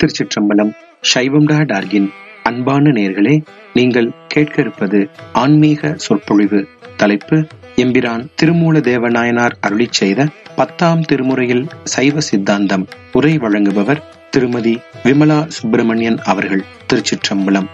திருச்சிற்றம்பலம் சைவம் டா டார்கின் அன்பான நேர்களே நீங்கள் கேட்க இருப்பது ஆன்மீக சொற்பொழிவு தலைப்பு எம்பிரான் திருமூல தேவநாயனார் அருளிச் செய்த பத்தாம் திருமுறையில் சைவ சித்தாந்தம் உரை வழங்குபவர் திருமதி விமலா சுப்பிரமணியன் அவர்கள் திருச்சிற்றம்பலம்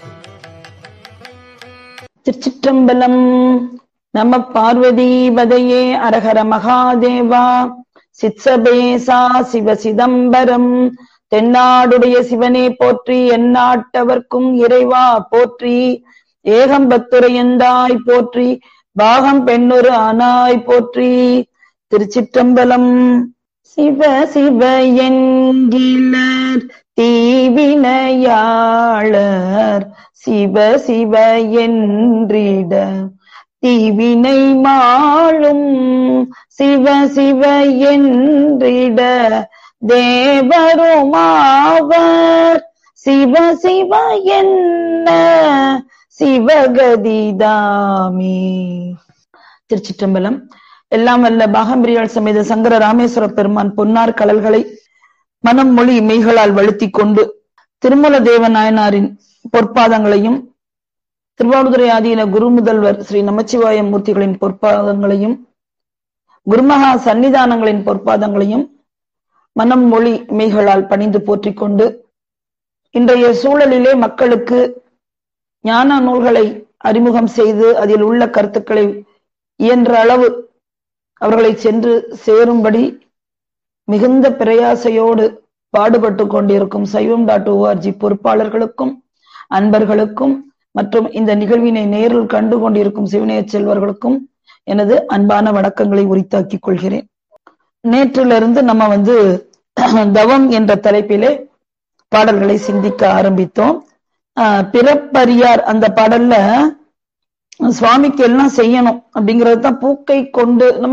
திருச்சிற்றம்பலம் நம பார்வதி வதையே அரஹர மகாதேவா சித்சபேசா சிவ சிதம்பரம் தென்னாடுடைய சிவனே போற்றி எந்நாட்டவர்க்கும் இறைவா போற்றி ஏகம்பத்துரையந்தாய் போற்றி பாகம் பெண்ணொரு ஆனாய் போற்றி திருச்சிற்றம்பலம் சிவ சிவ என்கிலர் தீவினையாளர் சிவ சிவ என்றிட தீவினை மாளும் சிவ சிவ என்றிட தேவருமாவர் சிவ சிவ என்ன சிவகதிதாமே திருச்சிற்றம்பலம் எல்லாம் வல்ல பாகம்பிரியாள் சமேத சங்கர ராமேஸ்வர பெருமான் பொன்னார் கடல்களை மனம் மொழி மெய்களால் வழுத்திக் கொண்டு திருமல தேவ நாயனாரின் பொற்பாதங்களையும் திருவாவூதுரை ஆதீன குரு முதல்வர் ஸ்ரீ நமச்சிவாய மூர்த்திகளின் பொற்பாதங்களையும் குருமகா சன்னிதானங்களின் பொற்பாதங்களையும் மனம் மொழி மெய்களால் பணிந்து போற்றிக் கொண்டு இன்றைய சூழலிலே மக்களுக்கு ஞான நூல்களை அறிமுகம் செய்து அதில் உள்ள கருத்துக்களை இயன்ற அளவு அவர்களை சென்று சேரும்படி மிகுந்த பிரயாசையோடு பாடுபட்டு கொண்டிருக்கும் சைவம் டாட் ஓஆர்ஜி பொறுப்பாளர்களுக்கும் அன்பர்களுக்கும் மற்றும் இந்த நிகழ்வினை நேரில் கண்டு கொண்டிருக்கும் சிவனைய செல்வர்களுக்கும் எனது அன்பான வணக்கங்களை உரித்தாக்கிக் கொள்கிறேன் நேற்றிலிருந்து நம்ம வந்து தவம் என்ற தலைப்பிலே பாடல்களை சிந்திக்க ஆரம்பித்தோம் பிறப்பரியார் அந்த பாடல்ல சுவாமிக்கு எல்லாம் செய்யணும் அப்படிங்கிறது தான் பூக்கை கொண்டு நம்ம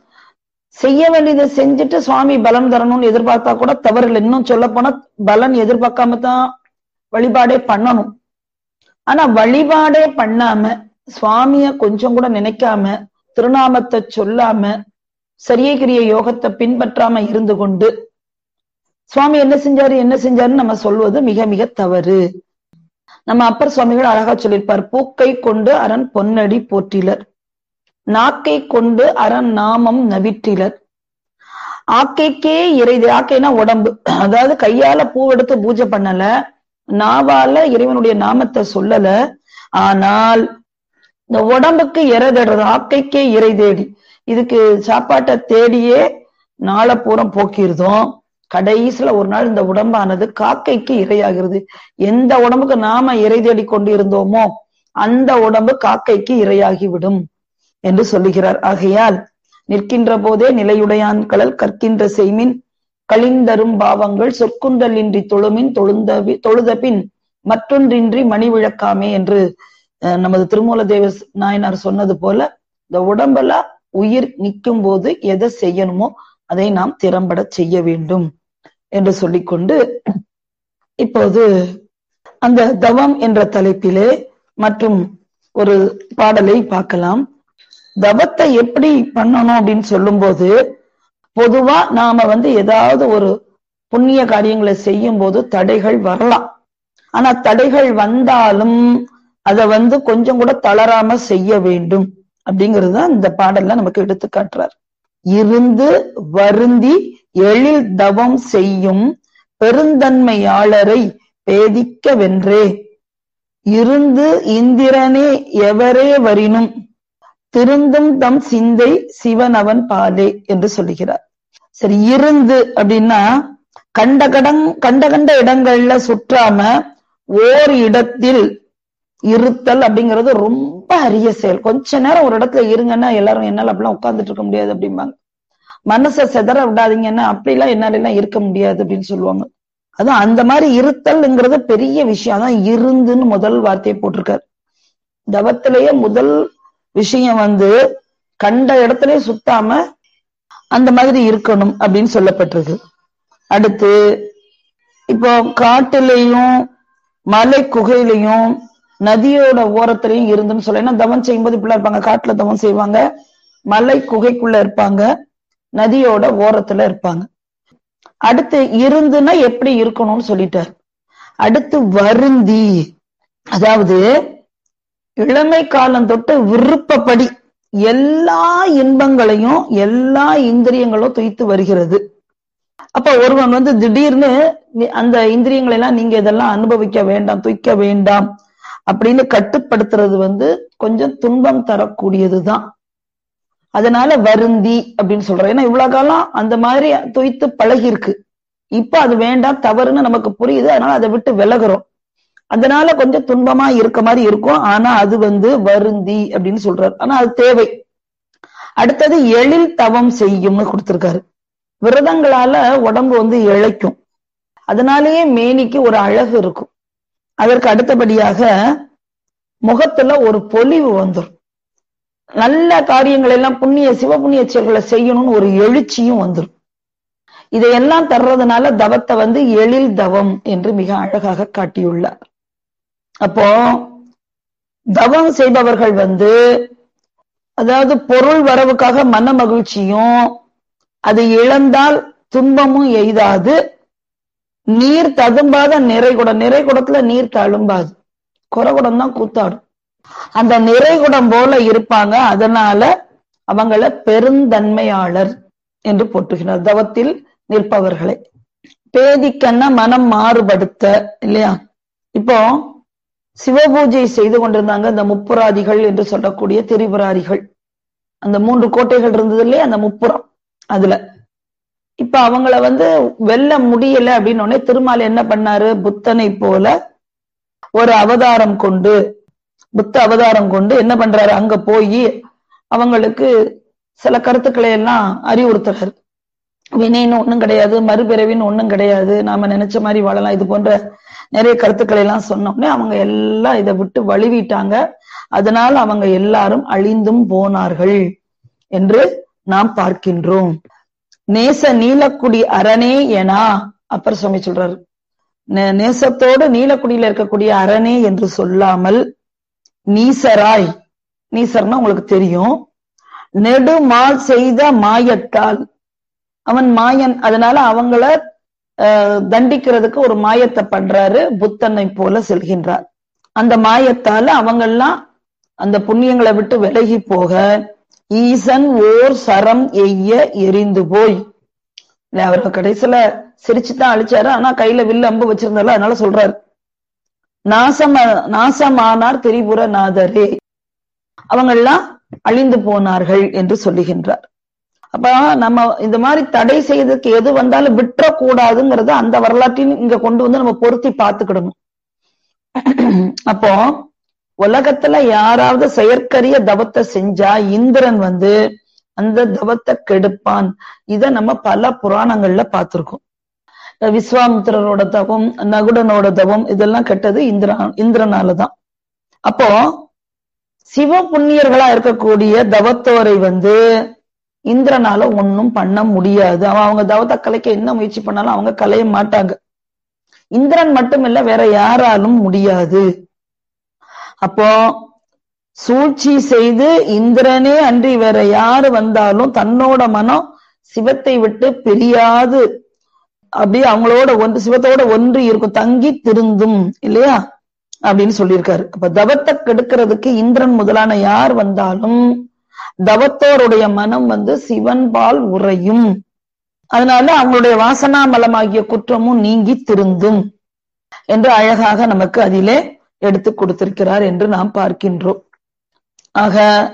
செய்ய வேண்டியதை செஞ்சுட்டு சுவாமி பலன் தரணும்னு எதிர்பார்த்தா கூட தவறில்லை இன்னும் சொல்ல போனா பலன் எதிர்பார்க்காம தான் வழிபாடே பண்ணணும் ஆனா வழிபாடே பண்ணாம சுவாமிய கொஞ்சம் கூட நினைக்காம திருநாமத்தை சொல்லாம சரியகிரிய யோகத்தை பின்பற்றாம இருந்து கொண்டு சுவாமி என்ன செஞ்சாரு என்ன செஞ்சாருன்னு நம்ம சொல்வது மிக மிக தவறு நம்ம அப்பர் சுவாமிகள் அழகா சொல்லியிருப்பார் பூக்கை கொண்டு அரண் பொன்னடி போற்றிலர் நாக்கை கொண்டு அரண் நாமம் நவிற்றிலர் ஆக்கைக்கே இறைது ஆக்கைனா உடம்பு அதாவது கையால பூவெடுத்து பூஜை பண்ணல நாவால இறைவனுடைய நாமத்தை சொல்லல ஆனால் இந்த உடம்புக்கு இறை தேடுறது ஆக்கைக்கே இறை தேடி இதுக்கு சாப்பாட்டை தேடியே நாளை பூரம் போக்கிருந்தோம் கடைசியில ஒரு நாள் இந்த உடம்பானது காக்கைக்கு இரையாகிறது எந்த உடம்புக்கு நாம இறை தேடி கொண்டு இருந்தோமோ அந்த உடம்பு காக்கைக்கு இரையாகிவிடும் என்று சொல்லுகிறார் ஆகையால் நிற்கின்ற போதே நிலையுடையான் கடல் கற்கின்ற செய்மின் கழிந்தரும் பாவங்கள் சொற்குண்டலின்றி தொழுமின் தொழுந்த தொழுத பின் மற்றொன்றின்றி மணி விளக்காமே என்று நமது திருமூல தேவ நாயனார் சொன்னது போல இந்த உடம்புல உயிர் நிற்கும் போது எதை செய்யணுமோ அதை நாம் திறம்பட செய்ய வேண்டும் என்று சொல்லிக்கொண்டு இப்போது அந்த தவம் என்ற தலைப்பிலே மற்றும் ஒரு பாடலை பார்க்கலாம் தவத்தை எப்படி பண்ணணும் அப்படின்னு சொல்லும் போது பொதுவா நாம வந்து ஏதாவது ஒரு புண்ணிய காரியங்களை செய்யும் போது தடைகள் வரலாம் ஆனா தடைகள் வந்தாலும் அதை வந்து கொஞ்சம் கூட தளராம செய்ய வேண்டும் அப்படிங்கிறது தான் இந்த பாடல்ல நமக்கு எடுத்து காட்டுறார் இருந்து வருந்தி எழில் தவம் செய்யும் பெருந்தன்மையாளரை பேதிக்க வென்றே இருந்து இந்திரனே எவரே வரினும் திருந்தும் தம் சிந்தை சிவனவன் பாலே என்று சொல்லுகிறார் சரி இருந்து அப்படின்னா கண்ட கடன் கண்ட கண்ட இடங்கள்ல சுற்றாம ஓர் இடத்தில் இருத்தல் அப்படிங்கிறது ரொம்ப அரிய செயல் கொஞ்ச நேரம் ஒரு இடத்துல இருங்கன்னா எல்லாரும் என்னால அப்படிலாம் உட்கார்ந்துட்டு இருக்க முடியாது அப்படிம்பாங்க மனசை செதற விடாதீங்கன்னா அப்படிலாம் என்னால எல்லாம் இருக்க முடியாது அப்படின்னு சொல்லுவாங்க அதான் அந்த மாதிரி இருத்தல்ங்கிறது பெரிய விஷயம் அதான் இருந்துன்னு முதல் வார்த்தையை போட்டிருக்காரு தவத்திலேயே முதல் விஷயம் வந்து கண்ட இடத்துல சுத்தாம அந்த மாதிரி இருக்கணும் அப்படின்னு சொல்லப்பட்டிருக்கு அடுத்து இப்போ காட்டுலையும் மலை குகையிலையும் நதியோட ஓரத்திலையும் இருந்துன்னு சொல்ல ஏன்னா தவம் செய்யும்போது இப்படிலாம் இருப்பாங்க காட்டுல தவம் செய்வாங்க மலை குகைக்குள்ள இருப்பாங்க நதியோட ஓரத்துல இருப்பாங்க அடுத்து இருந்துன்னா எப்படி இருக்கணும்னு சொல்லிட்டார் அடுத்து வருந்தி அதாவது இளமை காலம் தொட்டு விருப்பப்படி எல்லா இன்பங்களையும் எல்லா இந்திரியங்களும் துய்த்து வருகிறது அப்ப ஒருவன் வந்து திடீர்னு அந்த இந்திரியங்களை எல்லாம் நீங்க இதெல்லாம் அனுபவிக்க வேண்டாம் துய்க்க வேண்டாம் அப்படின்னு கட்டுப்படுத்துறது வந்து கொஞ்சம் துன்பம் தரக்கூடியதுதான் அதனால வருந்தி அப்படின்னு சொல்றேன் ஏன்னா இவ்வளவு காலம் அந்த மாதிரி துய்த்து பழகி இருக்கு இப்ப அது வேண்டாம் தவறுன்னு நமக்கு புரியுது அதனால அதை விட்டு விலகுறோம் அதனால கொஞ்சம் துன்பமா இருக்க மாதிரி இருக்கும் ஆனா அது வந்து வருந்தி அப்படின்னு சொல்றாரு ஆனா அது தேவை அடுத்தது எழில் தவம் செய்யும்னு கொடுத்திருக்காரு விரதங்களால உடம்பு வந்து இழைக்கும் அதனாலேயே மேனிக்கு ஒரு அழகு இருக்கும் அதற்கு அடுத்தபடியாக முகத்துல ஒரு பொலிவு வந்துடும் நல்ல காரியங்கள் எல்லாம் புண்ணிய சிவ புண்ணிய செயல்களை செய்யணும்னு ஒரு எழுச்சியும் வந்துடும் இதையெல்லாம் தர்றதுனால தவத்தை வந்து எழில் தவம் என்று மிக அழகாக காட்டியுள்ளார் அப்போ தவம் செய்பவர்கள் வந்து அதாவது பொருள் வரவுக்காக மன மகிழ்ச்சியும் அது இழந்தால் துன்பமும் எய்தாது நீர் ததும்பாத நிறைகுடம் நிறைகுடத்துல நீர் தழும்பாது குறகுடம் தான் கூத்தாடும் அந்த நிறைகுடம் போல இருப்பாங்க அதனால அவங்கள பெருந்தன்மையாளர் என்று போட்டுகிறார் தவத்தில் நிற்பவர்களை பேதிக்கன்னா மனம் மாறுபடுத்த இல்லையா இப்போ சிவபூஜை செய்து கொண்டிருந்தாங்க அந்த முப்புராதிகள் என்று சொல்லக்கூடிய திரிபுராதிகள் அந்த மூன்று கோட்டைகள் இருந்தது இல்லையா அந்த முப்புறம் அதுல இப்ப அவங்கள வந்து வெல்ல முடியல அப்படின்னு உடனே திருமால் என்ன பண்ணாரு புத்தனை போல ஒரு அவதாரம் கொண்டு புத்த அவதாரம் கொண்டு என்ன பண்றாரு அங்க போய் அவங்களுக்கு சில கருத்துக்களை எல்லாம் அறிவுறுத்துறாரு வினைன்னு ஒண்ணும் கிடையாது மறுபிறவின்னு ஒண்ணும் கிடையாது நாம நினைச்ச மாதிரி வாழலாம் இது போன்ற நிறைய கருத்துக்களை எல்லாம் சொன்னோடனே அவங்க எல்லாம் இதை விட்டு வழுவிட்டாங்க அதனால் அவங்க எல்லாரும் அழிந்தும் போனார்கள் என்று நாம் பார்க்கின்றோம் நேச நீலக்குடி அரணே எனா அப்பர் சுவாமி சொல்றாரு நேசத்தோடு நீலக்குடியில இருக்கக்கூடிய அரணே என்று சொல்லாமல் நீசராய் நீசர்னா உங்களுக்கு தெரியும் நெடுமால் செய்த மாயத்தால் அவன் மாயன் அதனால அவங்கள தண்டிக்கிறதுக்கு ஒரு மாயத்தை பண்றாரு புத்தனை போல செல்கின்றார் அந்த மாயத்தால அவங்கெல்லாம் அந்த புண்ணியங்களை விட்டு விலகி போக ஈசன் ஓர் சரம் எய்ய எரிந்து போய் அவர் கடைசியில சிரிச்சுதான் அழிச்சாரு ஆனா கையில வில்லு அம்பு வச்சிருந்தால அதனால சொல்றாரு நாசம நாசமானார் திரிபுர நாதரே அவங்கெல்லாம் அழிந்து போனார்கள் என்று சொல்லுகின்றார் அப்ப நம்ம இந்த மாதிரி தடை செய்யறதுக்கு எது வந்தாலும் விட்டுறக்கூடாதுங்கிறத அந்த வரலாற்றின் இங்க கொண்டு வந்து நம்ம பொருத்தி பார்த்துக்கிடணும் அப்போ உலகத்துல யாராவது செயற்கரிய தவத்தை செஞ்சா இந்திரன் வந்து அந்த தவத்தை கெடுப்பான் இத நம்ம பல புராணங்கள்ல பார்த்திருக்கோம் விஸ்வாமித்திரரோட தவம் நகுடனோட தவம் இதெல்லாம் கெட்டது இந்திரா இந்திரனாலதான் அப்போ சிவ புண்ணியர்களா இருக்கக்கூடிய தவத்தோரை வந்து இந்திரனால ஒன்னும் பண்ண முடியாது அவன் அவங்க தவத்தை கலைக்க என்ன முயற்சி பண்ணாலும் அவங்க கலைய மாட்டாங்க இந்திரன் மட்டும் இல்ல வேற யாராலும் முடியாது அப்போ சூழ்ச்சி செய்து இந்திரனே அன்றி வேற யாரு வந்தாலும் தன்னோட மனம் சிவத்தை விட்டு பிரியாது அப்படியே அவங்களோட ஒன்று சிவத்தோட ஒன்று இருக்கும் தங்கி திருந்தும் இல்லையா அப்படின்னு சொல்லியிருக்காரு அப்ப தவத்தை கெடுக்கிறதுக்கு இந்திரன் முதலான யார் வந்தாலும் தவத்தோருடைய மனம் வந்து சிவன் பால் உறையும் அதனால அவங்களுடைய வாசனா மலமாகிய குற்றமும் நீங்கி திருந்தும் என்று அழகாக நமக்கு அதிலே எடுத்து கொடுத்திருக்கிறார் என்று நாம் பார்க்கின்றோம் ஆக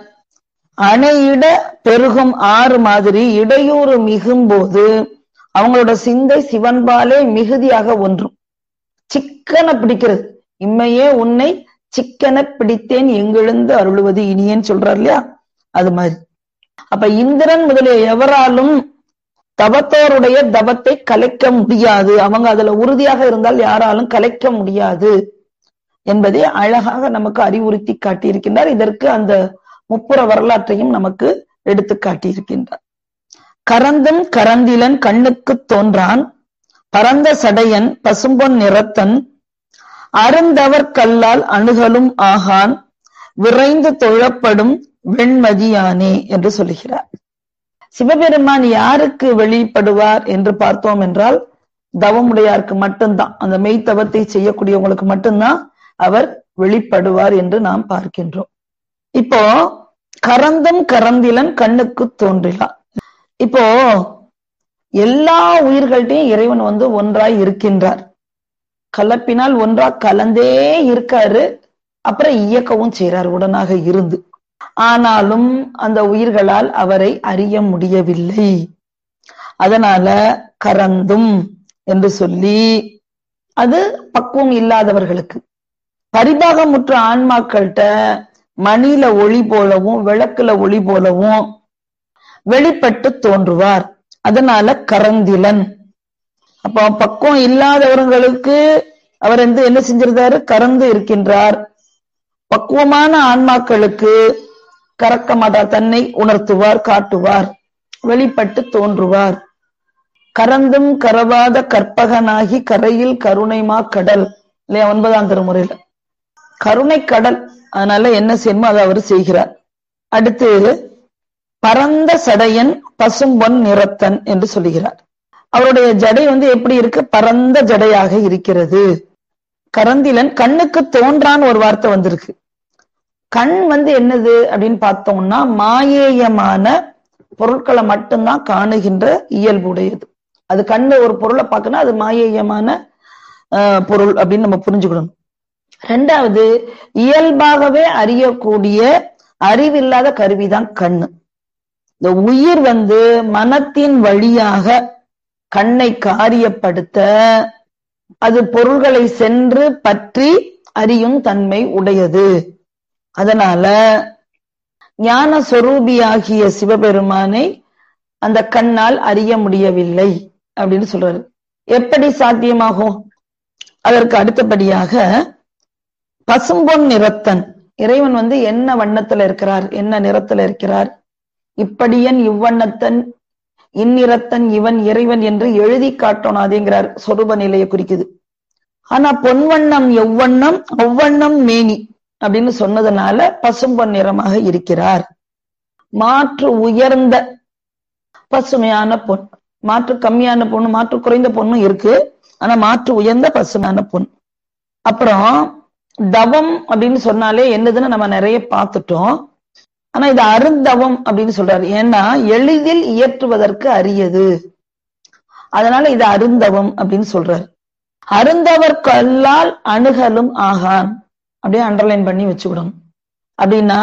அணையிட பெருகும் ஆறு மாதிரி இடையூறு மிகும் போது அவங்களோட சிந்தை சிவன்பாலே மிகுதியாக ஒன்றும் சிக்கன பிடிக்கிறது இம்மையே உன்னை சிக்கன பிடித்தேன் எங்கெழுந்து அருளுவது இனியேன்னு சொல்றார் இல்லையா அது மாதிரி அப்ப இந்திரன் முதலிய எவராலும் தவத்தோருடைய தவத்தை கலைக்க முடியாது அவங்க அதுல உறுதியாக இருந்தால் யாராலும் கலைக்க முடியாது என்பதை அழகாக நமக்கு அறிவுறுத்தி காட்டியிருக்கின்றார் இதற்கு அந்த முப்புற வரலாற்றையும் நமக்கு எடுத்து காட்டியிருக்கின்றார் கரந்தும் கரந்திலன் கண்ணுக்கு தோன்றான் பரந்த சடையன் பசும்பொன் நிறத்தன் அருந்தவர் கல்லால் அணுகலும் ஆகான் விரைந்து தொழப்படும் வெண்மதியானே என்று சொல்லுகிறார் சிவபெருமான் யாருக்கு வெளிப்படுவார் என்று பார்த்தோம் என்றால் தவமுடையாருக்கு மட்டும்தான் அந்த மெய்த்தவத்தை செய்யக்கூடியவங்களுக்கு மட்டும்தான் அவர் வெளிப்படுவார் என்று நாம் பார்க்கின்றோம் இப்போ கரந்தும் கரந்திலன் கண்ணுக்கு தோன்றிலா இப்போ எல்லா உயிர்கள்ட்டையும் இறைவன் வந்து ஒன்றாய் இருக்கின்றார் கலப்பினால் ஒன்றா கலந்தே இருக்காரு அப்புறம் இயக்கவும் செய்றார் உடனாக இருந்து ஆனாலும் அந்த உயிர்களால் அவரை அறிய முடியவில்லை அதனால கரந்தும் என்று சொல்லி அது பக்குவம் இல்லாதவர்களுக்கு பரிபாகமுற்ற ஆன்மாக்கள்கிட்ட மணில ஒளி போலவும் விளக்குல ஒளி போலவும் வெளிப்பட்டு தோன்றுவார் அதனால கரந்திலன் அப்போ பக்குவம் இல்லாதவர்களுக்கு அவர் வந்து என்ன செஞ்சிருந்தாரு கறந்து இருக்கின்றார் பக்குவமான ஆன்மாக்களுக்கு கறக்க மாட்டார் தன்னை உணர்த்துவார் காட்டுவார் வெளிப்பட்டு தோன்றுவார் கறந்தும் கரவாத கற்பகனாகி கரையில் கருணைமா கடல் இல்லையா ஒன்பதாம் திருமுறையில கருணை கடல் அதனால என்ன செய்யணுமோ அதை அவர் செய்கிறார் அடுத்து பரந்த சடையன் பசும்பொன் நிறத்தன் என்று சொல்லுகிறார் அவருடைய ஜடை வந்து எப்படி இருக்கு பரந்த ஜடையாக இருக்கிறது கரந்திலன் கண்ணுக்கு தோன்றான்னு ஒரு வார்த்தை வந்திருக்கு கண் வந்து என்னது அப்படின்னு பார்த்தோம்னா மாயேயமான பொருட்களை மட்டும்தான் காணுகின்ற இயல்புடையது அது கண்ணு ஒரு பொருளை பார்க்கணும் அது மாயேயமான பொருள் அப்படின்னு நம்ம புரிஞ்சுக்கணும் ரெண்டாவது இயல்பாகவே அறியக்கூடிய அறிவில்லாத கருவிதான் கண்ணு இந்த உயிர் வந்து மனத்தின் வழியாக கண்ணை காரியப்படுத்த அது பொருள்களை சென்று பற்றி அறியும் தன்மை உடையது அதனால ஞான சொரூபியாகிய சிவபெருமானை அந்த கண்ணால் அறிய முடியவில்லை அப்படின்னு சொல்றாரு எப்படி சாத்தியமாகும் அதற்கு அடுத்தபடியாக பசும்பொன் நிறத்தன் இறைவன் வந்து என்ன வண்ணத்துல இருக்கிறார் என்ன நிறத்துல இருக்கிறார் இப்படியன் இவ்வண்ணத்தன் இந்நிறத்தன் இவன் இறைவன் என்று எழுதி காட்டோனாதேங்கிறார் சொரூப நிலையை குறிக்குது ஆனா பொன்வண்ணம் எவ்வண்ணம் ஒவ்வண்ணம் மேனி அப்படின்னு சொன்னதுனால பசும்பொன் நிறமாக இருக்கிறார் மாற்று உயர்ந்த பசுமையான பொன் மாற்று கம்மியான பொண்ணு மாற்று குறைந்த பொண்ணும் இருக்கு ஆனா மாற்று உயர்ந்த பசுமையான பொன் அப்புறம் தவம் அப்படின்னு சொன்னாலே என்னதுன்னு நம்ம நிறைய பார்த்துட்டோம் ஆனா இது அருந்தவம் அப்படின்னு சொல்றாரு ஏன்னா எளிதில் இயற்றுவதற்கு அரியது அதனால இது அருந்தவம் அப்படின்னு சொல்றாரு அருந்தவர் கல்லால் அணுகலும் ஆகான் அப்படியே அண்டர்லைன் பண்ணி வச்சுக்கிடணும் அப்படின்னா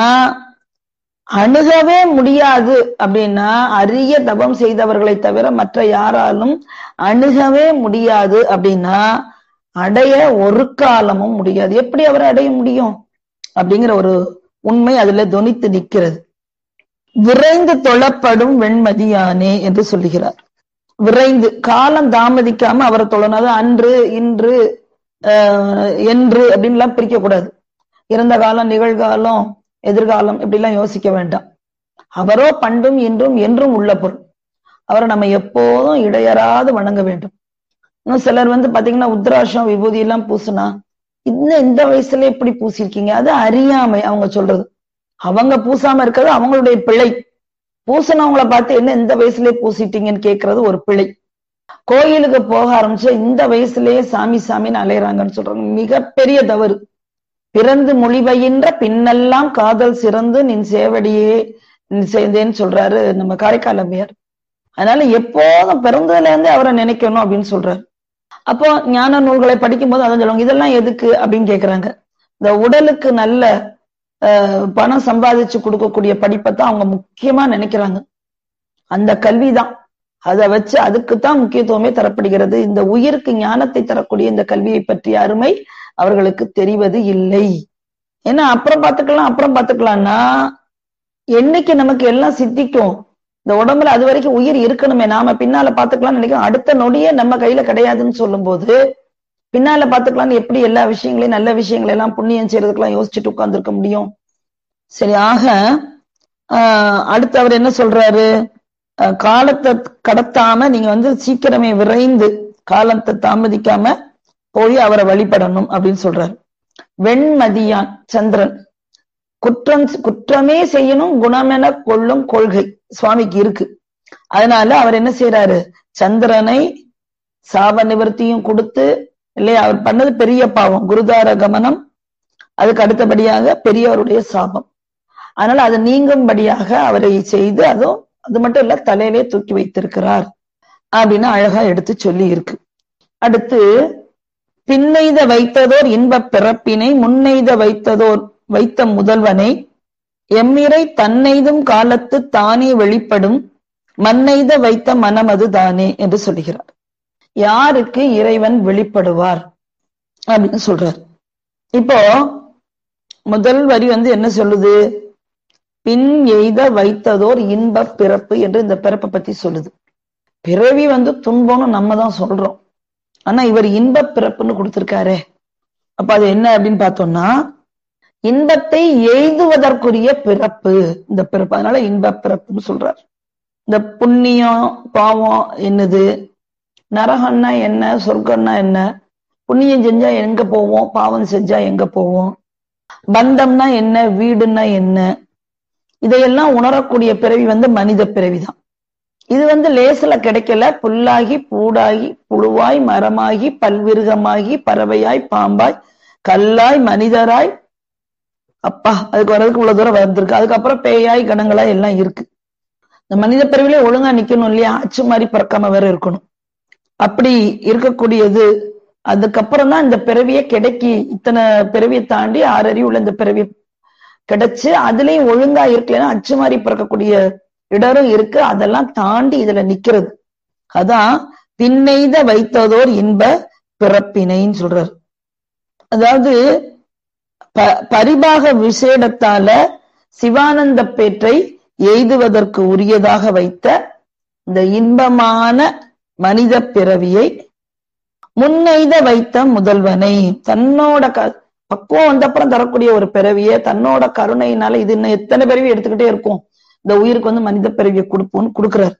அணுகவே முடியாது அப்படின்னா அரிய தபம் செய்தவர்களை தவிர மற்ற யாராலும் அணுகவே முடியாது அப்படின்னா அடைய ஒரு காலமும் முடியாது எப்படி அவரை அடைய முடியும் அப்படிங்கிற ஒரு உண்மை அதுல தொனித்து நிற்கிறது விரைந்து தொழப்படும் வெண்மதியானே என்று சொல்லுகிறார் விரைந்து காலம் தாமதிக்காம அவரை தொழணும் அன்று இன்று என்று அப்படின்லாம் பிரிக்க கூடாது இறந்த காலம் நிகழ்காலம் எதிர்காலம் இப்படிலாம் யோசிக்க வேண்டாம் அவரோ பண்டும் இன்றும் என்றும் உள்ள பொருள் அவரை நம்ம எப்போதும் இடையறாது வணங்க வேண்டும் இன்னும் சிலர் வந்து பாத்தீங்கன்னா உத்ராஷம் விபூதி எல்லாம் பூசுனா இன்னும் இந்த வயசுல எப்படி பூசிருக்கீங்க அது அறியாமை அவங்க சொல்றது அவங்க பூசாம இருக்கிறது அவங்களுடைய பிழை பூசினவங்களை பார்த்து என்ன இந்த வயசுலயே பூசிட்டீங்கன்னு கேட்கறது ஒரு பிழை கோயிலுக்கு போக ஆரம்பிச்சு இந்த வயசுலயே சாமி சாமின்னு அலையறாங்கன்னு சொல்றாங்க மிகப்பெரிய தவறு பிறந்து மொழிபயின்ற பின்னெல்லாம் காதல் சிறந்து நின் சேவடியே நின் செய்தேன்னு சொல்றாரு நம்ம காரைக்கால் அம்மையார் அதனால எப்போதும் பிறந்ததுல இருந்து அவரை நினைக்கணும் அப்படின்னு சொல்றாரு அப்போ ஞான நூல்களை படிக்கும் போது அதான் சொல்லுவாங்க இதெல்லாம் எதுக்கு அப்படின்னு கேக்குறாங்க இந்த உடலுக்கு நல்ல பணம் சம்பாதிச்சு கொடுக்கக்கூடிய படிப்பை தான் அவங்க முக்கியமா நினைக்கிறாங்க அந்த கல்விதான் அதை வச்சு அதுக்குத்தான் முக்கியத்துவமே தரப்படுகிறது இந்த உயிருக்கு ஞானத்தை தரக்கூடிய இந்த கல்வியை பற்றிய அருமை அவர்களுக்கு தெரிவது இல்லை ஏன்னா அப்புறம் பார்த்துக்கலாம் அப்புறம் பார்த்துக்கலாம்னா என்னைக்கு நமக்கு எல்லாம் சித்திக்கும் இந்த உடம்புல அது வரைக்கும் உயிர் இருக்கணுமே நாம பின்னால பாத்துக்கலாம்னு நினைக்கிறோம் அடுத்த நொடியே நம்ம கையில கிடையாதுன்னு சொல்லும் போது பின்னால பாத்துக்கலாம்னு எப்படி எல்லா விஷயங்களையும் நல்ல விஷயங்களை எல்லாம் புண்ணியம் செய்யறதுக்கெல்லாம் யோசிச்சுட்டு உட்கார்ந்துருக்க முடியும் சரி ஆக ஆஹ் அடுத்து அவர் என்ன சொல்றாரு காலத்தை கடத்தாம நீங்க வந்து சீக்கிரமே விரைந்து காலத்தை தாமதிக்காம போய் அவரை வழிபடணும் அப்படின்னு சொல்றாரு வெண்மதியான் சந்திரன் குற்றம் குற்றமே செய்யணும் குணமென கொள்ளும் கொள்கை சுவாமிக்கு இருக்கு அதனால அவர் என்ன செய்யறாரு சந்திரனை சாப நிவர்த்தியும் கொடுத்து இல்லையா அவர் பண்ணது பெரிய பாவம் குருதார கமனம் அதுக்கு அடுத்தபடியாக பெரியவருடைய சாபம் அதனால அது நீங்கும்படியாக அவரை செய்து அதுவும் அது மட்டும் இல்ல தலையிலே தூக்கி வைத்திருக்கிறார் அப்படின்னு அழகா எடுத்து சொல்லி இருக்கு அடுத்து பின்னெய்த வைத்ததோர் இன்பப் பிறப்பினை முன்னெய்த வைத்ததோர் வைத்த முதல்வனை எம்மிறை தன்னெய்தும் காலத்து தானே வெளிப்படும் மண்ணெய்த வைத்த மனமது தானே என்று சொல்லுகிறார் யாருக்கு இறைவன் வெளிப்படுவார் அப்படின்னு சொல்றார் இப்போ முதல் வரி வந்து என்ன சொல்லுது பின் எய்த வைத்ததோர் இன்ப பிறப்பு என்று இந்த பிறப்பை பத்தி சொல்லுது பிறவி வந்து துன்பம்னு நம்ம தான் சொல்றோம் ஆனா இவர் இன்ப பிறப்புன்னு கொடுத்திருக்காரே அப்ப அது என்ன அப்படின்னு பார்த்தோம்னா இன்பத்தை எய்துவதற்குரிய பிறப்பு இந்த பிறப்பு அதனால இன்ப பிறப்புன்னு சொல்றார் இந்த புண்ணியம் பாவம் என்னது நரகம்னா என்ன சொர்க்கம்னா என்ன புண்ணியம் செஞ்சா எங்க போவோம் பாவம் செஞ்சா எங்க போவோம் பந்தம்னா என்ன வீடுன்னா என்ன இதையெல்லாம் உணரக்கூடிய பிறவி வந்து மனித பிறவிதான் இது வந்து லேசில கிடைக்கல புல்லாகி பூடாகி புழுவாய் மரமாகி பல்விருகமாகி பறவையாய் பாம்பாய் கல்லாய் மனிதராய் அப்பா அதுக்கு வர்றதுக்கு இவ்வளவு தூரம் வந்திருக்கு அதுக்கப்புறம் பேயாய் கணங்களாய் எல்லாம் இருக்கு இந்த மனித பிறவிலே ஒழுங்கா நிக்கணும் இல்லையா அச்சு மாதிரி பறக்காம வேற இருக்கணும் அப்படி இருக்கக்கூடியது அதுக்கப்புறம் தான் இந்த பிறவியை கிடைக்கி இத்தனை பிறவியை தாண்டி ஆறறிவு உள்ள இந்த பிறவி கிடைச்சு அதுலயும் ஒழுங்கா இருக்கலன்னா அச்சு மாதிரி பிறக்கக்கூடிய இடரும் இருக்கு அதெல்லாம் தாண்டி இதுல நிக்கிறது அதான் பின்னெய்த வைத்ததோர் இன்ப பிறப்பினைன்னு சொல்றாரு அதாவது பரிபாக விசேடத்தால சிவானந்த பேற்றை எய்துவதற்கு உரியதாக வைத்த இந்த இன்பமான மனித பிறவியை முன்னெய்த வைத்த முதல்வனை தன்னோட க பக்குவம் வந்தப்புறம் தரக்கூடிய ஒரு பிறவிய தன்னோட கருணையினால இது இன்னும் எத்தனை பிறவி எடுத்துக்கிட்டே இருக்கும் இந்த உயிருக்கு வந்து மனித பிறவியை கொடுப்போம்னு கொடுக்குறாரு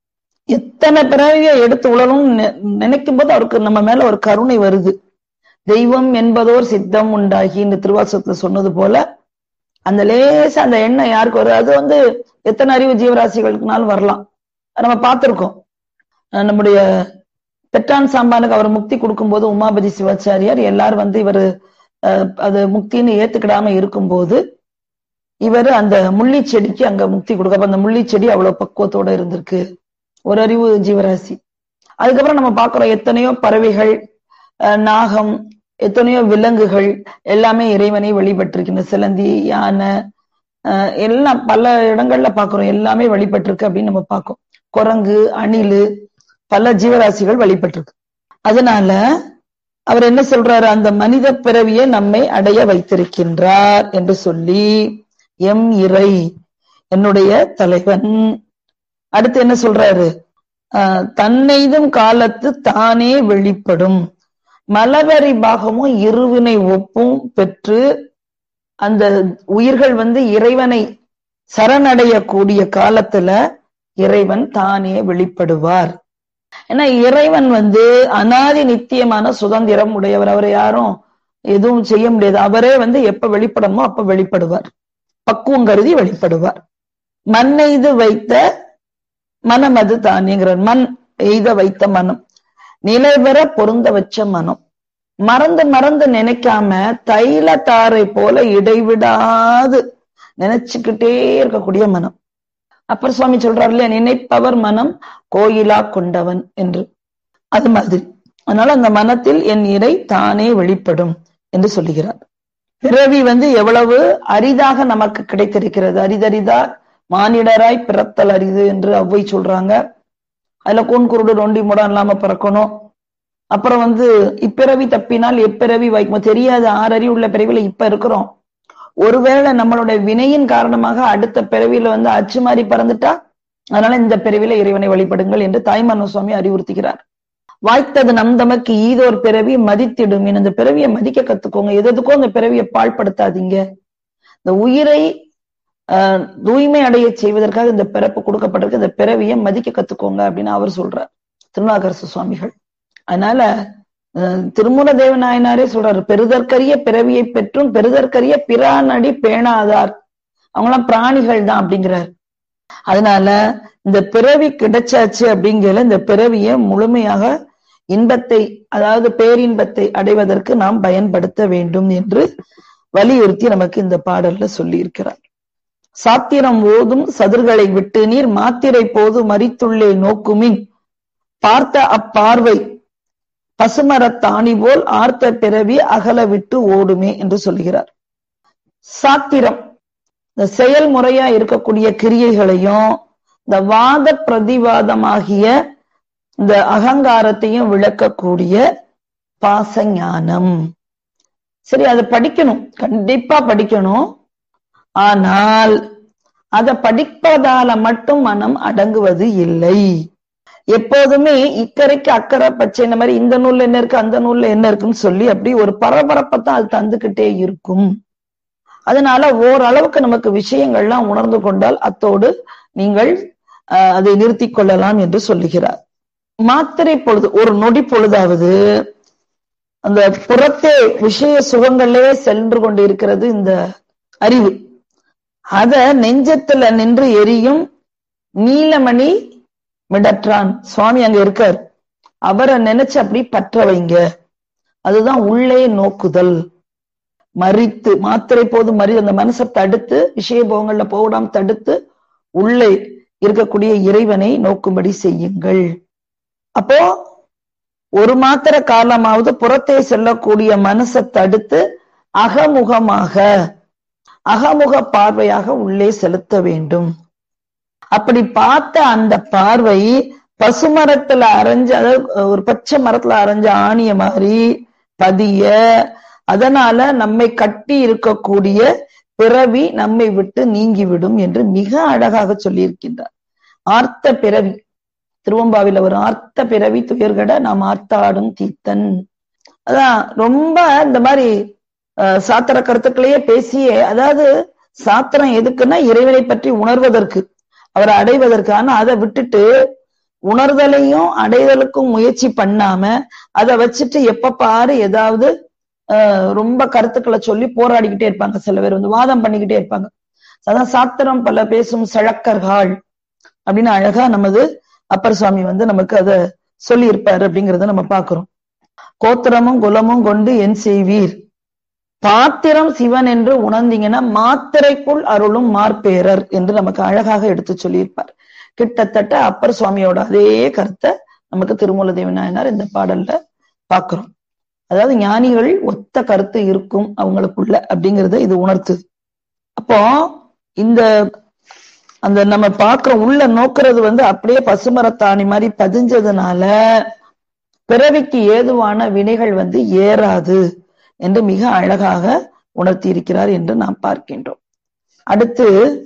எத்தனை பிறவியை எடுத்து உழலும் நினைக்கும் போது அவருக்கு நம்ம மேல ஒரு கருணை வருது தெய்வம் என்பதோர் சித்தம் உண்டாகி இந்த திருவாசகத்துல சொன்னது போல அந்த லேச அந்த எண்ணம் யாருக்கு வருது அது வந்து எத்தனை அறிவு ஜீவராசிகளுக்குனாலும் வரலாம் நம்ம பார்த்திருக்கோம் நம்முடைய பெற்றான் சாம்பானுக்கு அவர் முக்தி கொடுக்கும்போது உமாபதி சிவாச்சாரியார் எல்லாரும் வந்து இவர் அது முக்தின்னு ஏத்துக்கிடாம இருக்கும்போது இவர் அந்த முள்ளி செடிக்கு அங்க முக்தி கொடுக்க அப்ப அந்த முள்ளி செடி அவ்வளவு பக்குவத்தோட இருந்திருக்கு ஒரு அறிவு ஜீவராசி அதுக்கப்புறம் நம்ம பாக்குறோம் எத்தனையோ பறவைகள் நாகம் எத்தனையோ விலங்குகள் எல்லாமே இறைவனை வழிபட்டிருக்கின்ற சிலந்தி யானை எல்லாம் பல இடங்கள்ல பாக்குறோம் எல்லாமே வழிபட்டிருக்கு அப்படின்னு நம்ம பார்க்கோம் குரங்கு அணிலு பல ஜீவராசிகள் வழிபட்டிருக்கு அதனால அவர் என்ன சொல்றாரு அந்த மனித பிறவியை நம்மை அடைய வைத்திருக்கின்றார் என்று சொல்லி எம் இறை என்னுடைய தலைவன் அடுத்து என்ன சொல்றாரு தன்னைதும் காலத்து தானே வெளிப்படும் மலவரி பாகமும் இருவினை ஒப்பும் பெற்று அந்த உயிர்கள் வந்து இறைவனை சரணடையக்கூடிய காலத்துல இறைவன் தானே வெளிப்படுவார் ஏன்னா இறைவன் வந்து அனாதி நித்தியமான சுதந்திரம் உடையவர் அவரை யாரும் எதுவும் செய்ய முடியாது அவரே வந்து எப்ப வெளிப்படணுமோ அப்ப வெளிப்படுவார் பக்குவம் கருதி வெளிப்படுவார் மண் எய்து வைத்த மனம் அது தானேங்கிறார் மண் எய்த வைத்த மனம் நிலை பெற பொருந்த வச்ச மனம் மறந்து மறந்து நினைக்காம தைல தாரை போல இடைவிடாது நினைச்சுக்கிட்டே இருக்கக்கூடிய மனம் அப்பர் சுவாமி சொல்றாரு இல்லையா நினைப்பவர் மனம் கோயிலா கொண்டவன் என்று அது மாதிரி அதனால அந்த மனத்தில் என் இறை தானே வெளிப்படும் என்று சொல்லுகிறார் பிறவி வந்து எவ்வளவு அரிதாக நமக்கு கிடைத்திருக்கிறது அரிதரிதா மானிடராய் பிறத்தல் அரிது என்று அவ்வை சொல்றாங்க அதுல கூன் குருடு நொண்டி முடம் இல்லாம பிறக்கணும் அப்புறம் வந்து இப்பிறவி தப்பினால் எப்பிறவி வைக்கும் தெரியாத ஆறறி உள்ள பிறவில இப்ப இருக்கிறோம் ஒருவேளை நம்மளுடைய வினையின் காரணமாக அடுத்த பிறவியில வந்து அச்சு மாறி பறந்துட்டா அதனால இந்த பிறவில இறைவனை வழிபடுங்கள் என்று தாய்மன்ன சுவாமி அறிவுறுத்துகிறார் வாய்த்தது நம் தமக்கு ஈதோர் பிறவி மதித்திடும் இந்த பிறவியை மதிக்க கத்துக்கோங்க எதுக்கோ இந்த பிறவியை பாழ்படுத்தாதீங்க இந்த உயிரை ஆஹ் தூய்மை அடைய செய்வதற்காக இந்த பிறப்பு கொடுக்கப்பட்டிருக்கு இந்த பிறவியை மதிக்க கத்துக்கோங்க அப்படின்னு அவர் சொல்றார் திருநாகரசு சுவாமிகள் அதனால திருமூல தேவநாயனாரே சொல்றாரு பெருதற்கரிய பிறவியை பெற்றும் பெருதற்கரிய பிரானடி பேணாதார் அவங்களாம் பிராணிகள் தான் அப்படிங்கிறார் அதனால இந்த பிறவி கிடைச்சாச்சு அப்படிங்கிற இந்த பிறவிய முழுமையாக இன்பத்தை அதாவது பேரின்பத்தை அடைவதற்கு நாம் பயன்படுத்த வேண்டும் என்று வலியுறுத்தி நமக்கு இந்த பாடல்ல சொல்லி இருக்கிறார் சாத்திரம் ஓதும் சதுர்களை விட்டு நீர் மாத்திரை போது மறித்துள்ளே நோக்குமின் பார்த்த அப்பார்வை பசுமரத்தாணி போல் ஆர்த்த பிறவி அகல விட்டு ஓடுமே என்று சொல்கிறார் சாத்திரம் இந்த செயல்முறையா இருக்கக்கூடிய கிரியைகளையும் இந்த வாத பிரதிவாதமாகிய இந்த அகங்காரத்தையும் விளக்கக்கூடிய பாசஞானம் சரி அதை படிக்கணும் கண்டிப்பா படிக்கணும் ஆனால் அதை படிப்பதால மட்டும் மனம் அடங்குவது இல்லை எப்போதுமே இக்கரைக்கு அக்கறை பச்சை இந்த மாதிரி இந்த நூல்ல என்ன இருக்கு அந்த நூல்ல என்ன இருக்குன்னு சொல்லி அப்படி ஒரு பரபரப்பை தான் அது தந்துகிட்டே இருக்கும் அதனால ஓரளவுக்கு நமக்கு விஷயங்கள்லாம் உணர்ந்து கொண்டால் அத்தோடு நீங்கள் அதை நிறுத்தி கொள்ளலாம் என்று சொல்லுகிறார் மாத்திரை பொழுது ஒரு நொடி பொழுதாவது அந்த புறத்தே விஷய சுகங்களே சென்று கொண்டு இருக்கிறது இந்த அறிவு அத நெஞ்சத்துல நின்று எரியும் நீலமணி மிடற்றான் சுவாமி அங்க இருக்கார் அவரை நினைச்சு அப்படி பற்ற வைங்க அதுதான் உள்ளே நோக்குதல் மறித்து மாத்திரை போது மறி அந்த மனசை தடுத்து விஷய போகங்கள்ல போடாம தடுத்து உள்ளே இருக்கக்கூடிய இறைவனை நோக்கும்படி செய்யுங்கள் அப்போ ஒரு மாத்திர காலமாவது புறத்தே செல்லக்கூடிய மனசை தடுத்து அகமுகமாக அகமுக பார்வையாக உள்ளே செலுத்த வேண்டும் அப்படி பார்த்த அந்த பார்வை பசுமரத்துல அரைஞ்ச அதாவது ஒரு பச்சை மரத்துல அரைஞ்ச ஆணிய மாதிரி பதிய அதனால நம்மை கட்டி இருக்கக்கூடிய பிறவி நம்மை விட்டு நீங்கிவிடும் என்று மிக அழகாக சொல்லியிருக்கின்றார் ஆர்த்த பிறவி திருவம்பாவில ஒரு ஆர்த்த பிறவி துயர்கட நாம் ஆர்த்தாடும் தீத்தன் அதான் ரொம்ப இந்த மாதிரி சாத்திர கருத்துக்களையே பேசியே அதாவது சாத்திரம் எதுக்குன்னா இறைவனை பற்றி உணர்வதற்கு அவரை அடைவதற்கு ஆனா அதை விட்டுட்டு உணர்தலையும் அடைதலுக்கும் முயற்சி பண்ணாம அதை வச்சுட்டு எப்ப பாரு ஏதாவது ரொம்ப கருத்துக்களை சொல்லி போராடிக்கிட்டே இருப்பாங்க சில பேர் வந்து வாதம் பண்ணிக்கிட்டே இருப்பாங்க அதான் சாத்திரம் பல பேசும் சழக்கர்கள் அப்படின்னு அழகா நமது அப்பர் சுவாமி வந்து நமக்கு அதை சொல்லி இருப்பாரு அப்படிங்கறத நம்ம பாக்குறோம் கோத்திரமும் குலமும் கொண்டு என் செய்வீர் பாத்திரம் சிவன் என்று உணர்ந்தீங்கன்னா மாத்திரைக்குள் அருளும் மார்பேரர் என்று நமக்கு அழகாக எடுத்து சொல்லியிருப்பார் கிட்டத்தட்ட அப்பர் சுவாமியோட அதே கருத்தை நமக்கு திருமூல தேவி நாயனார் இந்த பாடல்ல பாக்குறோம் அதாவது ஞானிகள் ஒத்த கருத்து இருக்கும் அவங்களுக்குள்ள அப்படிங்கறத இது உணர்த்துது அப்போ இந்த அந்த நம்ம பாக்குற உள்ள நோக்குறது வந்து அப்படியே பசுமரத்தாணி மாதிரி பதிஞ்சதுனால பிறவிக்கு ஏதுவான வினைகள் வந்து ஏறாது என்று மிக அழகாக உணர்த்தி இருக்கிறார் என்று நாம் பார்க்கின்றோம் அடுத்து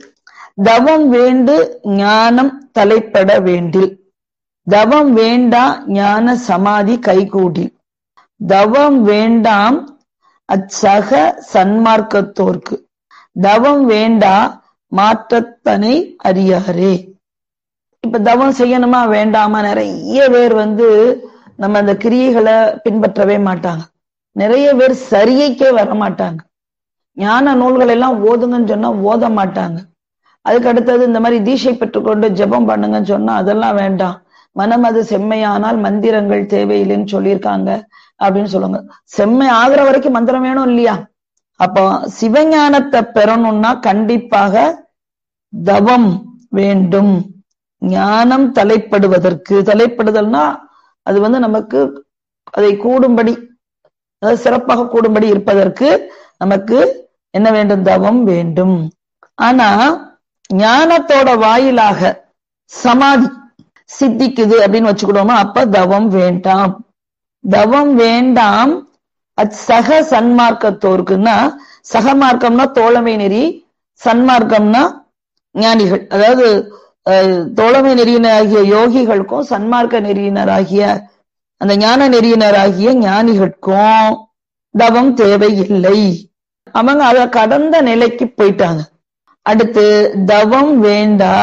தவம் வேண்டு ஞானம் தலைப்பட வேண்டில் தவம் வேண்டா ஞான சமாதி கைகூடி தவம் வேண்டாம் அச்சக சன்மார்க்கத்தோர்க்கு தவம் வேண்டா மாற்றத்தனை அறியாரே இப்ப தவம் செய்யணுமா வேண்டாமா நிறைய பேர் வந்து நம்ம அந்த கிரியைகளை பின்பற்றவே மாட்டாங்க நிறைய பேர் சரியைக்கே வர மாட்டாங்க ஞான நூல்கள் எல்லாம் ஓதுங்கன்னு சொன்னா ஓத மாட்டாங்க அதுக்கு அடுத்தது இந்த மாதிரி தீட்சை பெற்றுக்கொண்டு ஜெபம் பண்ணுங்கன்னு சொன்னா அதெல்லாம் வேண்டாம் மனம் அது செம்மையானால் மந்திரங்கள் தேவையில்லைன்னு சொல்லியிருக்காங்க அப்படின்னு சொல்லுவாங்க செம்மை ஆகுற வரைக்கும் மந்திரம் வேணும் இல்லையா அப்போ சிவஞானத்தை பெறணும்னா கண்டிப்பாக தவம் வேண்டும் ஞானம் தலைப்படுவதற்கு தலைப்படுதல்னா அது வந்து நமக்கு அதை கூடும்படி அதாவது சிறப்பாக கூடும்படி இருப்பதற்கு நமக்கு என்ன வேண்டும் தவம் வேண்டும் ஆனா ஞானத்தோட வாயிலாக சமாதி சித்திக்குது அப்படின்னு வச்சுக்கிட்டோமா அப்ப தவம் வேண்டாம் தவம் வேண்டாம் அது சக சன்மார்க்கத்தோருக்குன்னா சகமார்க்கம்னா தோழமை நெறி சன்மார்க்கம்னா ஞானிகள் அதாவது தோழமை நெறியினராகிய யோகிகளுக்கும் சன்மார்க்க நெறியினராகிய அந்த ஞான நெறியினராகிய ஞானிகளுக்கும் தவம் தேவையில்லை அவங்க அத கடந்த நிலைக்கு போயிட்டாங்க அடுத்து தவம் வேண்டா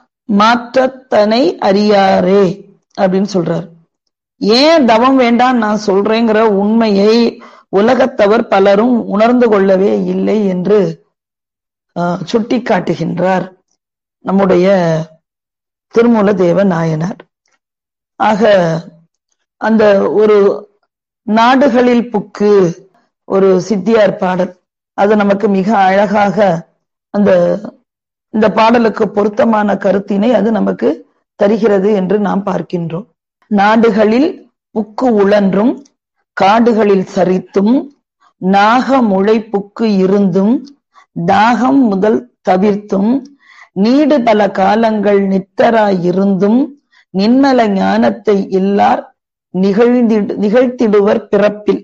மாற்றத்தனை அறியாரே அப்படின்னு சொல்றாரு ஏன் தவம் வேண்டாம் நான் சொல்றேங்கிற உண்மையை உலகத்தவர் பலரும் உணர்ந்து கொள்ளவே இல்லை என்று சுட்டி காட்டுகின்றார் நம்முடைய திருமூல தேவ நாயனார் ஆக அந்த ஒரு நாடுகளில் புக்கு ஒரு சித்தியார் பாடல் அது நமக்கு மிக அழகாக அந்த இந்த பாடலுக்கு பொருத்தமான கருத்தினை அது நமக்கு தருகிறது என்று நாம் பார்க்கின்றோம் நாடுகளில் புக்கு உழன்றும் காடுகளில் சரித்தும் நாக முளை புக்கு இருந்தும் தாகம் முதல் தவிர்த்தும் நீடு பல காலங்கள் நித்தராய் இருந்தும் நின்மல ஞானத்தை இல்லார் நிகழ்ந்திடு நிகழ்த்திடுவர் பிறப்பில்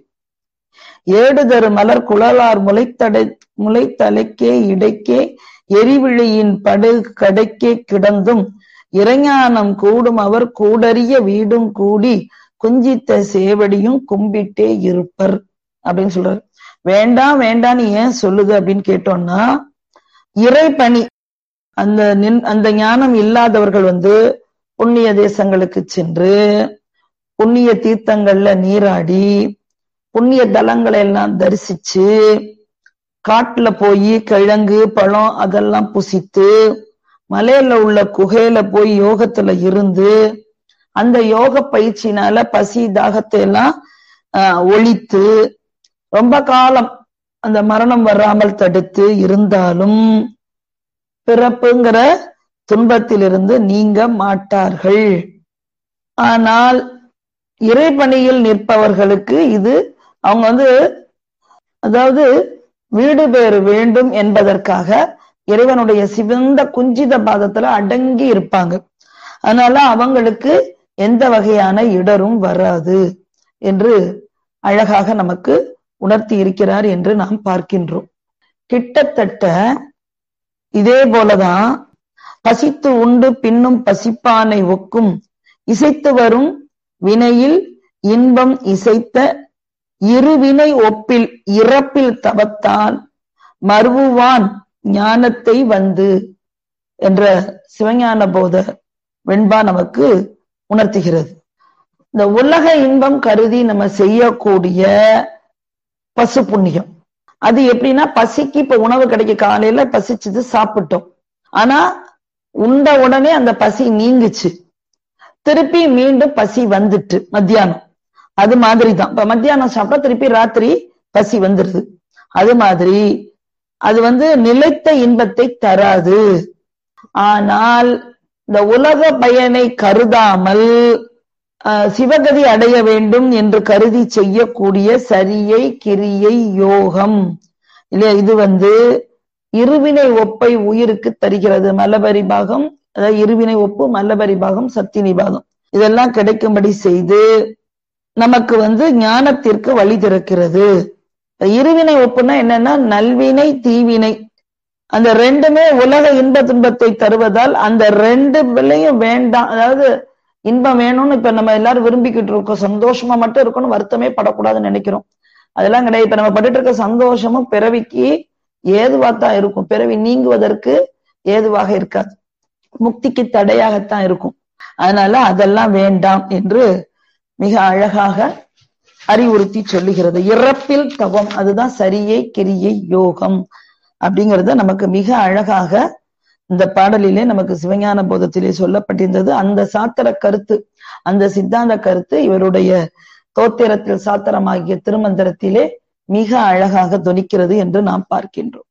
ஏடுதரு மலர் குழலார் முளைத்தடை முளைத்தலைக்கே இடைக்கே எரிவிழியின் படு கடைக்கே கிடந்தும் இறைஞானம் கூடும் அவர் கூடறிய வீடும் கூடி குஞ்சித்த சேவடியும் கும்பிட்டே இருப்பர் அப்படின்னு சொல்றாரு வேண்டாம் வேண்டான்னு ஏன் சொல்லுது அப்படின்னு கேட்டோம்னா இறைப்பணி அந்த நின் அந்த ஞானம் இல்லாதவர்கள் வந்து புண்ணிய தேசங்களுக்கு சென்று புண்ணிய தீர்த்தங்கள்ல நீராடி புண்ணிய தலங்களை எல்லாம் தரிசிச்சு காட்டுல போய் கிழங்கு பழம் அதெல்லாம் புசித்து மலையில உள்ள குகையில போய் யோகத்துல இருந்து அந்த யோக பயிற்சினால பசி தாகத்தை எல்லாம் ஆஹ் ஒழித்து ரொம்ப காலம் அந்த மரணம் வராமல் தடுத்து இருந்தாலும் பிறப்புங்கிற துன்பத்திலிருந்து நீங்க மாட்டார்கள் ஆனால் இறைப்பணியில் நிற்பவர்களுக்கு இது அவங்க வந்து அதாவது வீடு பேறு வேண்டும் என்பதற்காக இறைவனுடைய சிவந்த குஞ்சித பாதத்துல அடங்கி இருப்பாங்க அதனால அவங்களுக்கு எந்த வகையான இடரும் வராது என்று அழகாக நமக்கு உணர்த்தி இருக்கிறார் என்று நாம் பார்க்கின்றோம் கிட்டத்தட்ட இதே போலதான் பசித்து உண்டு பின்னும் பசிப்பானை ஒக்கும் இசைத்து வரும் வினையில் இன்பம் இசைத்த இருவினை ஒப்பில் இறப்பில் தவத்தான் மறுவான் ஞானத்தை வந்து என்ற சிவஞான போத வெண்பா நமக்கு உணர்த்துகிறது இந்த உலக இன்பம் கருதி நம்ம செய்யக்கூடிய பசு புண்ணியம் அது எப்படின்னா பசிக்கு இப்ப உணவு கிடைக்க காலையில பசிச்சது சாப்பிட்டோம் ஆனா உண்ட உடனே அந்த பசி நீங்குச்சு திருப்பி மீண்டும் பசி வந்துட்டு மத்தியானம் அது மாதிரி தான் இப்ப மத்தியானம் சாப்பிட்டா திருப்பி ராத்திரி பசி வந்துருது அது மாதிரி அது வந்து நிலைத்த இன்பத்தை தராது ஆனால் இந்த உலக பயனை கருதாமல் சிவகதி அடைய வேண்டும் என்று கருதி செய்யக்கூடிய சரியை கிரியை யோகம் இல்லையா இது வந்து இருவினை ஒப்பை உயிருக்கு தருகிறது மலபரி பாகம் அதாவது இருவினை ஒப்பு மல்லபரி பாகம் சத்தினி பாகம் இதெல்லாம் கிடைக்கும்படி செய்து நமக்கு வந்து ஞானத்திற்கு வழி திறக்கிறது இருவினை ஒப்புனா என்னன்னா நல்வினை தீவினை அந்த ரெண்டுமே உலக இன்ப துன்பத்தை தருவதால் அந்த ரெண்டு விலையும் வேண்டாம் அதாவது இன்பம் வேணும்னு இப்ப நம்ம எல்லாரும் விரும்பிக்கிட்டு இருக்கோம் சந்தோஷமா மட்டும் இருக்கணும் வருத்தமே படக்கூடாதுன்னு நினைக்கிறோம் அதெல்லாம் கிடையாது இப்ப நம்ம பட்டுட்டு இருக்க சந்தோஷமும் பிறவிக்கு ஏதுவாத்தான் இருக்கும் பிறவி நீங்குவதற்கு ஏதுவாக இருக்காது முக்திக்கு தடையாகத்தான் இருக்கும் அதனால அதெல்லாம் வேண்டாம் என்று மிக அழகாக அறிவுறுத்தி சொல்லுகிறது இறப்பில் தவம் அதுதான் சரியை கிரியை யோகம் அப்படிங்கறத நமக்கு மிக அழகாக இந்த பாடலிலே நமக்கு சிவஞான போதத்திலே சொல்லப்பட்டிருந்தது அந்த சாத்திர கருத்து அந்த சித்தாந்த கருத்து இவருடைய தோத்திரத்தில் சாத்திரமாகிய திருமந்திரத்திலே மிக அழகாக துணிக்கிறது என்று நாம் பார்க்கின்றோம்